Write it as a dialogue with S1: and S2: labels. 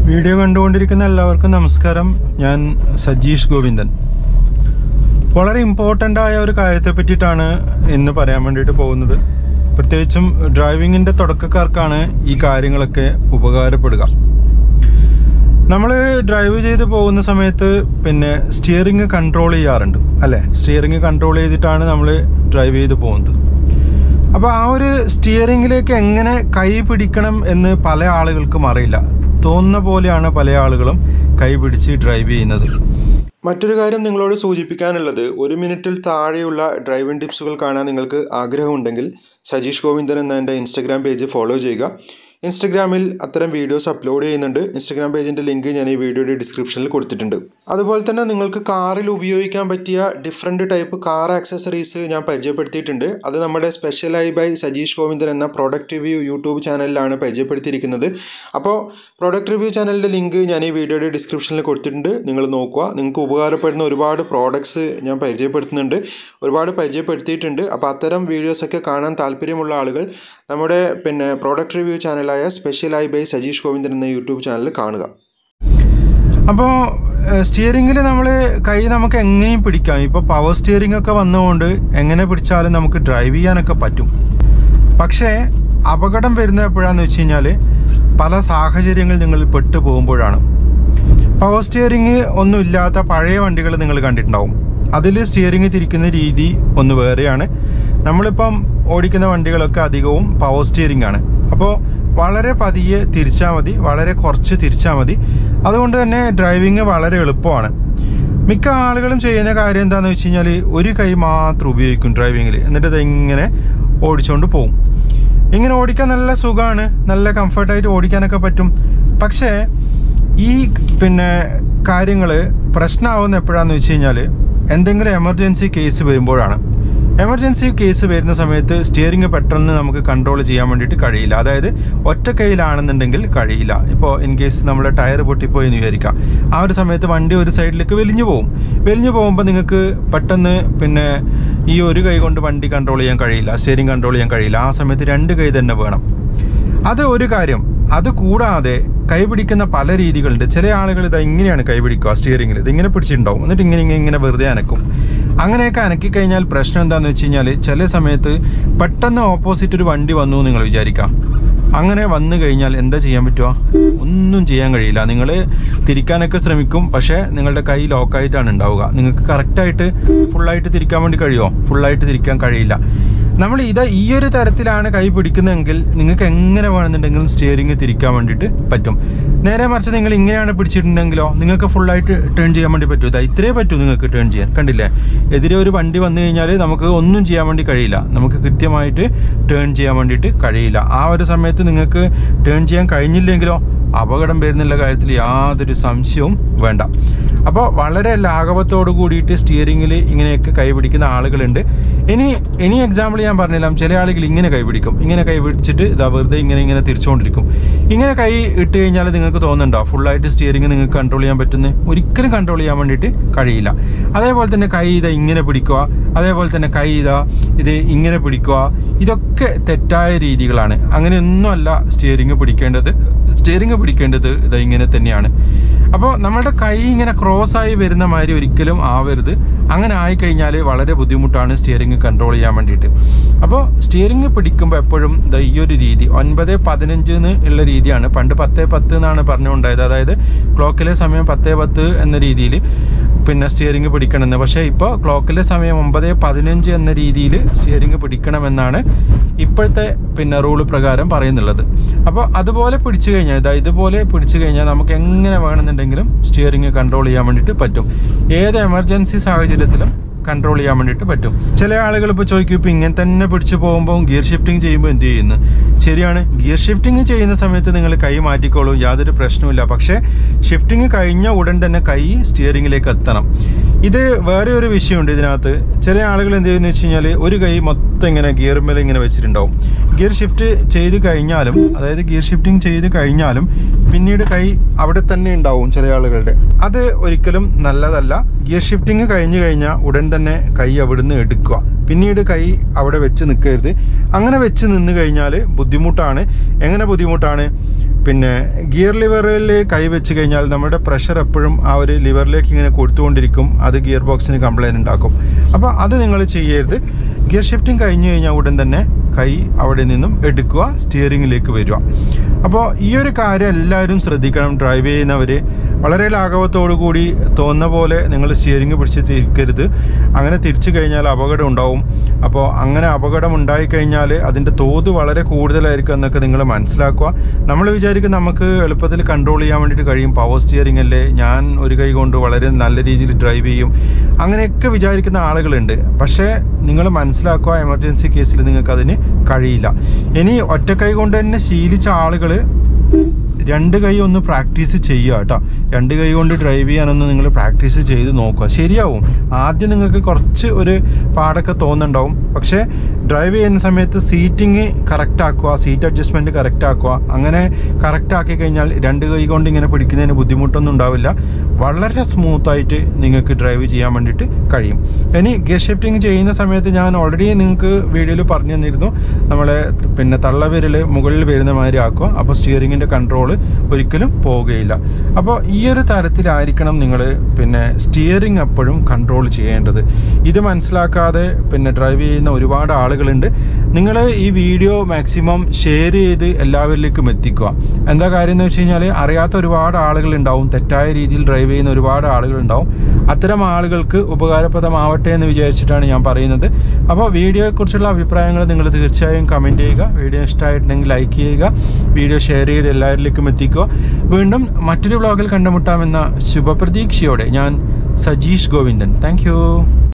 S1: video കണ്ടുകൊണ്ടിരിക്കുന്ന എല്ലാവർക്കും നമസ്കാരം ഞാൻ സജീഷ് ഗോവിന്ദൻ വളരെ ഇമ്പോർട്ടൻ്റ് ആയ ഒരു കാര്യത്തെ പറ്റിയിട്ടാണ് ഇന്ന് പറയാൻ വേണ്ടിയിട്ട് പോകുന്നത് പ്രത്യേകിച്ചും ഡ്രൈവിങ്ങിൻ്റെ തുടക്കക്കാർക്കാണ് ഈ കാര്യങ്ങളൊക്കെ ഉപകാരപ്പെടുക നമ്മൾ ഡ്രൈവ് ചെയ്ത് പോകുന്ന സമയത്ത് പിന്നെ സ്റ്റിയറിംഗ് കൺട്രോൾ ചെയ്യാറുണ്ട് അല്ലേ സ്റ്റിയറിംഗ് കൺട്രോൾ ചെയ്തിട്ടാണ് നമ്മൾ ഡ്രൈവ് ചെയ്ത് പോകുന്നത് അപ്പോൾ ആ ഒരു സ്റ്റിയറിംഗിലേക്ക് എങ്ങനെ കൈ പിടിക്കണം എന്ന് പല ആളുകൾക്കും അറിയില്ല തോന്നുന്ന പോലെയാണ് പല ആളുകളും കൈ പിടിച്ച് ഡ്രൈവ് ചെയ്യുന്നത് മറ്റൊരു കാര്യം നിങ്ങളോട് സൂചിപ്പിക്കാനുള്ളത് ഒരു മിനിറ്റിൽ താഴെയുള്ള ഡ്രൈവിംഗ് ടിപ്സുകൾ കാണാൻ നിങ്ങൾക്ക് ആഗ്രഹമുണ്ടെങ്കിൽ സജീഷ് ഗോവിന്ദൻ എന്ന എൻ്റെ ഇൻസ്റ്റഗ്രാം പേജ് ഫോളോ ചെയ്യുക ഇൻസ്റ്റഗ്രാമിൽ അത്തരം വീഡിയോസ് അപ്ലോഡ് ചെയ്യുന്നുണ്ട് ഇൻസ്റ്റഗ്രാം പേജിൻ്റെ ലിങ്ക് ഞാൻ ഈ വീഡിയോയുടെ ഡിസ്ക്രിപ്ഷനിൽ കൊടുത്തിട്ടുണ്ട് അതുപോലെ തന്നെ നിങ്ങൾക്ക് കാറിൽ ഉപയോഗിക്കാൻ പറ്റിയ ഡിഫറെൻറ്റ് ടൈപ്പ് കാർ ആക്സസറീസ് ഞാൻ പരിചയപ്പെടുത്തിയിട്ടുണ്ട് അത് നമ്മുടെ സ്പെഷ്യലായി ബൈ സജീഷ് ഗോവിന്ദൻ എന്ന പ്രോഡക്റ്റ് റിവ്യൂ യൂട്യൂബ് ചാനലിലാണ് പരിചയപ്പെടുത്തിയിരിക്കുന്നത് അപ്പോൾ പ്രോഡക്റ്റ് റിവ്യൂ ചാനലിൻ്റെ ലിങ്ക് ഞാൻ ഈ വീഡിയോയുടെ ഡിസ്ക്രിപ്ഷനിൽ കൊടുത്തിട്ടുണ്ട് നിങ്ങൾ നോക്കുക നിങ്ങൾക്ക് ഉപകാരപ്പെടുന്ന ഒരുപാട് പ്രോഡക്ട്സ് ഞാൻ പരിചയപ്പെടുത്തുന്നുണ്ട് ഒരുപാട് പരിചയപ്പെടുത്തിയിട്ടുണ്ട് അപ്പോൾ അത്തരം വീഡിയോസൊക്കെ കാണാൻ താല്പര്യമുള്ള ആളുകൾ നമ്മുടെ പിന്നെ പ്രോഡക്റ്റ് റിവ്യൂ ചാനലായ സ്പെഷ്യലായി ബൈ സജീഷ് ഗോവിന്ദൻ എന്ന യൂട്യൂബ് ചാനൽ കാണുക അപ്പോൾ സ്റ്റിയറിങ്ങിൽ നമ്മൾ കൈ നമുക്ക് എങ്ങനെയും പിടിക്കാം ഇപ്പോൾ പവർ സ്റ്റിയറിംഗ് ഒക്കെ വന്നുകൊണ്ട് എങ്ങനെ പിടിച്ചാലും നമുക്ക് ഡ്രൈവ് ചെയ്യാനൊക്കെ പറ്റും പക്ഷേ അപകടം വരുന്നത് എപ്പോഴാന്ന് വെച്ച് കഴിഞ്ഞാൽ പല സാഹചര്യങ്ങളിൽ നിങ്ങൾ പെട്ടു പോകുമ്പോഴാണ് പവർ സ്റ്റിയറിംഗ് ഒന്നും ഇല്ലാത്ത പഴയ വണ്ടികൾ നിങ്ങൾ കണ്ടിട്ടുണ്ടാവും അതിൽ സ്റ്റിയറിംഗ് തിരിക്കുന്ന രീതി ഒന്ന് വേറെയാണ് നമ്മളിപ്പം ഓടിക്കുന്ന വണ്ടികളൊക്കെ അധികവും പവർ സ്റ്റിയറിംഗ് ആണ് അപ്പോൾ വളരെ പതിയെ തിരിച്ചാൽ മതി വളരെ കുറച്ച് തിരിച്ചാൽ മതി അതുകൊണ്ട് തന്നെ ഡ്രൈവിങ് വളരെ എളുപ്പമാണ് മിക്ക ആളുകളും ചെയ്യുന്ന കാര്യം എന്താണെന്ന് വെച്ച് കഴിഞ്ഞാൽ ഒരു കൈ മാത്രം ഉപയോഗിക്കും ഡ്രൈവിങ്ങിൽ എന്നിട്ട് ഇതെങ്ങനെ ഓടിച്ചുകൊണ്ട് പോകും ഇങ്ങനെ ഓടിക്കാൻ നല്ല സുഖമാണ് നല്ല കംഫർട്ടായിട്ട് ഓടിക്കാനൊക്കെ പറ്റും പക്ഷേ ഈ പിന്നെ കാര്യങ്ങൾ പ്രശ്നമാവുന്ന എപ്പോഴാന്ന് വെച്ച് കഴിഞ്ഞാൽ എന്തെങ്കിലും എമർജൻസി കേസ് വരുമ്പോഴാണ് എമർജൻസി കേസ് വരുന്ന സമയത്ത് സ്റ്റിയറിംഗ് പെട്ടെന്ന് നമുക്ക് കൺട്രോൾ ചെയ്യാൻ വേണ്ടിയിട്ട് കഴിയില്ല അതായത് ഒറ്റ കയ്യിലാണെന്നുണ്ടെങ്കിൽ കഴിയില്ല ഇപ്പോൾ ഇൻ കേസ് നമ്മുടെ ടയർ പൊട്ടിപ്പോയി എന്ന് വിചാരിക്കാം ആ ഒരു സമയത്ത് വണ്ടി ഒരു സൈഡിലേക്ക് വലിഞ്ഞു പോകും വലിഞ്ഞു പോകുമ്പോൾ നിങ്ങൾക്ക് പെട്ടെന്ന് പിന്നെ ഈ ഒരു കൈ കൊണ്ട് വണ്ടി കൺട്രോൾ ചെയ്യാൻ കഴിയില്ല സ്റ്റിയറിംഗ് കൺട്രോൾ ചെയ്യാൻ കഴിയില്ല ആ സമയത്ത് രണ്ട് കൈ തന്നെ വേണം അത് ഒരു കാര്യം അത് കൂടാതെ കൈ പിടിക്കുന്ന പല രീതികളുണ്ട് ചില ആളുകൾ ഇത് ഇങ്ങനെയാണ് കൈ പിടിക്കുക സ്റ്റിയറിംഗിൽ ഇത് ഇങ്ങനെ പിടിച്ചിട്ടുണ്ടാവും എന്നിട്ട് ഇങ്ങനെ ഇങ്ങനെ ഇങ്ങനെ വെറുതെ അനക്കും അങ്ങനെയൊക്കെ അനക്കി കഴിഞ്ഞാൽ പ്രശ്നം എന്താണെന്ന് വെച്ച് കഴിഞ്ഞാൽ ചില സമയത്ത് പെട്ടെന്ന് ഓപ്പോസിറ്റ് ഒരു വണ്ടി വന്നു നിങ്ങൾ വിചാരിക്കാം അങ്ങനെ വന്നു കഴിഞ്ഞാൽ എന്താ ചെയ്യാൻ പറ്റുക ഒന്നും ചെയ്യാൻ കഴിയില്ല നിങ്ങൾ തിരിക്കാനൊക്കെ ശ്രമിക്കും പക്ഷേ നിങ്ങളുടെ കൈ ലോക്കായിട്ടാണ് ഉണ്ടാവുക നിങ്ങൾക്ക് കറക്റ്റായിട്ട് ഫുള്ളായിട്ട് തിരിക്കാൻ വേണ്ടി കഴിയുമോ ഫുള്ളായിട്ട് തിരിക്കാൻ കഴിയില്ല നമ്മൾ ഇത് ഈ ഒരു തരത്തിലാണ് കൈ പിടിക്കുന്നതെങ്കിൽ നിങ്ങൾക്ക് എങ്ങനെ വേണമെന്നുണ്ടെങ്കിലും സ്റ്റിയറിംഗ് തിരിക്കാൻ വേണ്ടിയിട്ട് പറ്റും നേരെ മറിച്ച് നിങ്ങൾ ഇങ്ങനെയാണ് പിടിച്ചിട്ടുണ്ടെങ്കിലോ നിങ്ങൾക്ക് ഫുള്ളായിട്ട് ടേൺ ചെയ്യാൻ വേണ്ടി പറ്റും ഇതാ ഇത്രേ പറ്റൂ നിങ്ങൾക്ക് ടേൺ ചെയ്യാൻ കണ്ടില്ലേ എതിരെ ഒരു വണ്ടി വന്നു കഴിഞ്ഞാൽ നമുക്ക് ഒന്നും ചെയ്യാൻ വേണ്ടി കഴിയില്ല നമുക്ക് കൃത്യമായിട്ട് ടേൺ ചെയ്യാൻ വേണ്ടിയിട്ട് കഴിയില്ല ആ ഒരു സമയത്ത് നിങ്ങൾക്ക് ടേൺ ചെയ്യാൻ കഴിഞ്ഞില്ലെങ്കിലോ അപകടം വരുന്നുള്ള കാര്യത്തിൽ യാതൊരു സംശയവും വേണ്ട അപ്പോൾ വളരെ ലാഘവത്തോട് കൂടിയിട്ട് സ്റ്റിയറിങ്ങിൽ ഇങ്ങനെയൊക്കെ കൈപിടിക്കുന്ന ആളുകളുണ്ട് ഇനി ഇനി എക്സാമ്പിൾ ഞാൻ പറഞ്ഞില്ല ചില ആളുകൾ ഇങ്ങനെ കൈപിടിക്കും ഇങ്ങനെ കൈപിടിച്ചിട്ട് ഇതാ വെറുതെ ഇങ്ങനെ ഇങ്ങനെ തിരിച്ചുകൊണ്ടിരിക്കും ഇങ്ങനെ കൈ ഇട്ട് കഴിഞ്ഞാൽ നിങ്ങൾക്ക് തോന്നുന്നുണ്ടോ ഫുള്ളായിട്ട് സ്റ്റിയറിംഗ് നിങ്ങൾക്ക് കൺട്രോൾ ചെയ്യാൻ പറ്റുന്നത് ഒരിക്കലും കൺട്രോൾ ചെയ്യാൻ വേണ്ടിയിട്ട് കഴിയില്ല അതേപോലെ തന്നെ കൈ ഇതാ ഇങ്ങനെ പിടിക്കുക അതേപോലെ തന്നെ കൈ ഇതാ ഇത് ഇങ്ങനെ പിടിക്കുക ഇതൊക്കെ തെറ്റായ രീതികളാണ് അങ്ങനെയൊന്നുമല്ല സ്റ്റിയറിംഗ് പിടിക്കേണ്ടത് സ്റ്റിയറിംഗ് പിടിക്കേണ്ടത് ഇതാ ഇങ്ങനെ തന്നെയാണ് അപ്പോൾ നമ്മളുടെ കൈ ഇങ്ങനെ ക്രോസ് ആയി വരുന്ന മാതിരി ഒരിക്കലും ആവരുത് അങ്ങനെ ആയിക്കഴിഞ്ഞാൽ വളരെ ബുദ്ധിമുട്ടാണ് സ്റ്റിയറിംഗ് കൺട്രോൾ ചെയ്യാൻ വേണ്ടിയിട്ട് അപ്പോൾ സ്റ്റിയറിംഗ് പിടിക്കുമ്പോൾ എപ്പോഴും ദാ ഈ ഒരു രീതി ഒൻപത് പതിനഞ്ച് എന്ന് ഉള്ള രീതിയാണ് പണ്ട് പത്ത് പത്ത് എന്നാണ് പറഞ്ഞുകൊണ്ടായത് അതായത് ക്ലോക്കിലെ സമയം പത്ത് പത്ത് എന്ന രീതിയിൽ പിന്നെ സ്റ്റിയറിംഗ് പിടിക്കണമെന്ന് പക്ഷേ ഇപ്പോൾ ക്ലോക്കിലെ സമയം ഒമ്പത് പതിനഞ്ച് എന്ന രീതിയിൽ സ്റ്റിയറിംഗ് പിടിക്കണമെന്നാണ് ഇപ്പോഴത്തെ പിന്നെ റൂൾ പ്രകാരം പറയുന്നുള്ളത് അപ്പോൾ അതുപോലെ പിടിച്ചു കഴിഞ്ഞാൽ ഇതാ ഇതുപോലെ പിടിച്ചു കഴിഞ്ഞാൽ നമുക്ക് എങ്ങനെ വേണമെന്നുണ്ടെങ്കിലും സ്റ്റിയറിംഗ് കൺട്രോൾ ചെയ്യാൻ വേണ്ടിയിട്ട് പറ്റും ഏത് എമർജൻസി സാഹചര്യത്തിലും കൺട്രോൾ ചെയ്യാൻ വേണ്ടിയിട്ട് പറ്റും ചില ആളുകൾ ഇപ്പോൾ ചോദിക്കും ഇപ്പോൾ ഇങ്ങനെ തന്നെ പിടിച്ചു പോകുമ്പോൾ ഗിയർ ഷിഫ്റ്റിംഗ് ചെയ്യുമ്പോൾ എന്ത് ചെയ്യുന്നു ശരിയാണ് ഗിയർ ഷിഫ്റ്റിംഗ് ചെയ്യുന്ന സമയത്ത് നിങ്ങൾ കൈ മാറ്റിക്കോളൂ യാതൊരു പ്രശ്നവുമില്ല പക്ഷേ ഷിഫ്റ്റിംഗ് കഴിഞ്ഞ ഉടൻ തന്നെ കൈ സ്റ്റിയറിംഗിലേക്ക് എത്തണം ഇത് വേറെ ഒരു വിഷയമുണ്ട് ഇതിനകത്ത് ചില ആളുകൾ എന്ത് ചെയ്യുന്നു വെച്ച് കഴിഞ്ഞാൽ ഒരു കൈ മൊത്തം ഇങ്ങനെ ഗിയർ മേലെ ഇങ്ങനെ വെച്ചിട്ടുണ്ടാവും ഗിയർ ഷിഫ്റ്റ് ചെയ്ത് കഴിഞ്ഞാലും അതായത് ഗിയർ ഷിഫ്റ്റിംഗ് ചെയ്ത് കഴിഞ്ഞാലും പിന്നീട് കൈ അവിടെ തന്നെ ഉണ്ടാവും ചില ആളുകളുടെ അത് ഒരിക്കലും നല്ലതല്ല ഗിയർ ഷിഫ്റ്റിംഗ് കഴിഞ്ഞു കഴിഞ്ഞാൽ ഉടൻ തന്നെ കൈ അവിടുന്ന് എടുക്കുക പിന്നീട് കൈ അവിടെ വെച്ച് നിൽക്കരുത് അങ്ങനെ വെച്ച് നിന്ന് കഴിഞ്ഞാൽ ബുദ്ധിമുട്ടാണ് എങ്ങനെ ബുദ്ധിമുട്ടാണ് പിന്നെ ഗിയർ ലിവറിൽ കൈ വെച്ച് കഴിഞ്ഞാൽ നമ്മുടെ പ്രഷർ എപ്പോഴും ആ ഒരു ലിവറിലേക്ക് ഇങ്ങനെ കൊടുത്തുകൊണ്ടിരിക്കും അത് ഗിയർ ബോക്സിന് കംപ്ലൈൻറ്റ് ഉണ്ടാക്കും അപ്പോൾ അത് നിങ്ങൾ ചെയ്യരുത് ഗിയർ ഷിഫ്റ്റിംഗ് കഴിഞ്ഞ് കഴിഞ്ഞാൽ ഉടൻ തന്നെ കൈ അവിടെ നിന്നും എടുക്കുക സ്റ്റിയറിങ്ങിലേക്ക് വരിക അപ്പോൾ ഈ ഒരു കാര്യം എല്ലാവരും ശ്രദ്ധിക്കണം ഡ്രൈവ് ചെയ്യുന്നവർ വളരെ ലാഘവത്തോടു കൂടി തോന്നുന്ന പോലെ നിങ്ങൾ സ്റ്റിയറിംഗ് പിടിച്ച് തിരിക്കരുത് അങ്ങനെ തിരിച്ചു കഴിഞ്ഞാൽ അപകടം ഉണ്ടാവും അപ്പോൾ അങ്ങനെ അപകടം ഉണ്ടായിക്കഴിഞ്ഞാൽ അതിൻ്റെ തോത് വളരെ കൂടുതലായിരിക്കും എന്നൊക്കെ നിങ്ങൾ മനസ്സിലാക്കുക നമ്മൾ വിചാരിക്കും നമുക്ക് എളുപ്പത്തിൽ കൺട്രോൾ ചെയ്യാൻ വേണ്ടിയിട്ട് കഴിയും പവർ സ്റ്റിയറിംഗ് അല്ലേ ഞാൻ ഒരു കൈ കൊണ്ട് വളരെ നല്ല രീതിയിൽ ഡ്രൈവ് ചെയ്യും അങ്ങനെയൊക്കെ വിചാരിക്കുന്ന ആളുകളുണ്ട് പക്ഷേ നിങ്ങൾ മനസ്സിലാക്കുക എമർജൻസി കേസിൽ നിങ്ങൾക്ക് അതിന് കഴിയില്ല ഇനി ഒറ്റ കൈ കൊണ്ട് തന്നെ ശീലിച്ച ആളുകൾ രണ്ട് കൈ ഒന്ന് പ്രാക്ടീസ് ചെയ്യുക കേട്ടോ രണ്ട് കൈ കൊണ്ട് ഡ്രൈവ് ചെയ്യാനൊന്ന് നിങ്ങൾ പ്രാക്ടീസ് ചെയ്ത് നോക്കുക ശരിയാവും ആദ്യം നിങ്ങൾക്ക് കുറച്ച് ഒരു പാടൊക്കെ തോന്നുന്നുണ്ടാവും പക്ഷേ ഡ്രൈവ് ചെയ്യുന്ന സമയത്ത് സീറ്റിംഗ് കറക്റ്റ് ആക്കുക സീറ്റ് അഡ്ജസ്റ്റ്മെൻറ്റ് കറക്റ്റ് ആക്കുക അങ്ങനെ കറക്റ്റ് ആക്കി കഴിഞ്ഞാൽ രണ്ട് കൈ കൊണ്ട് ഇങ്ങനെ പിടിക്കുന്നതിന് ബുദ്ധിമുട്ടൊന്നും ഉണ്ടാവില്ല വളരെ സ്മൂത്തായിട്ട് നിങ്ങൾക്ക് ഡ്രൈവ് ചെയ്യാൻ വേണ്ടിയിട്ട് കഴിയും ഇനി ഗിയർ ഷിഫ്റ്റിംഗ് ചെയ്യുന്ന സമയത്ത് ഞാൻ ഓൾറെഡി നിങ്ങൾക്ക് വീഡിയോയിൽ പറഞ്ഞു തന്നിരുന്നു നമ്മളെ പിന്നെ തള്ളവിരൽ മുകളിൽ വരുന്ന മാതിരി ആക്കുക അപ്പോൾ സ്റ്റിയറിങ്ങിൻ്റെ കൺട്രോൾ ഒരിക്കലും പോവുകയില്ല അപ്പോൾ ഈ ഒരു തരത്തിലായിരിക്കണം നിങ്ങൾ പിന്നെ സ്റ്റിയറിംഗ് എപ്പോഴും കൺട്രോൾ ചെയ്യേണ്ടത് ഇത് മനസ്സിലാക്കാതെ പിന്നെ ഡ്രൈവ് ചെയ്യുന്ന ഒരുപാട് ആളുകളുണ്ട് നിങ്ങൾ ഈ വീഡിയോ മാക്സിമം ഷെയർ ചെയ്ത് എല്ലാവരിലേക്കും എത്തിക്കുക എന്താ കാര്യം എന്ന് വെച്ച് കഴിഞ്ഞാൽ അറിയാത്ത ഒരുപാട് ആളുകളുണ്ടാവും തെറ്റായ രീതിയിൽ ഡ്രൈവ് ചെയ്യുന്ന ഒരുപാട് ആളുകളുണ്ടാവും അത്തരം ആളുകൾക്ക് ഉപകാരപ്രദമാവട്ടെ എന്ന് വിചാരിച്ചിട്ടാണ് ഞാൻ പറയുന്നത് അപ്പോൾ വീഡിയോയെക്കുറിച്ചുള്ള അഭിപ്രായങ്ങൾ നിങ്ങൾ തീർച്ചയായും കമൻറ്റ് ചെയ്യുക വീഡിയോ ഇഷ്ടമായിട്ടുണ്ടെങ്കിൽ ലൈക്ക് ചെയ്യുക വീഡിയോ ഷെയർ ചെയ്ത് എല്ലാവരിലേക്കും എത്തിക്കുക വീണ്ടും മറ്റൊരു വ്ളോഗിൽ കണ്ടുമുട്ടാമെന്ന ശുഭപ്രതീക്ഷയോടെ ഞാൻ സജീഷ് ഗോവിന്ദൻ താങ്ക്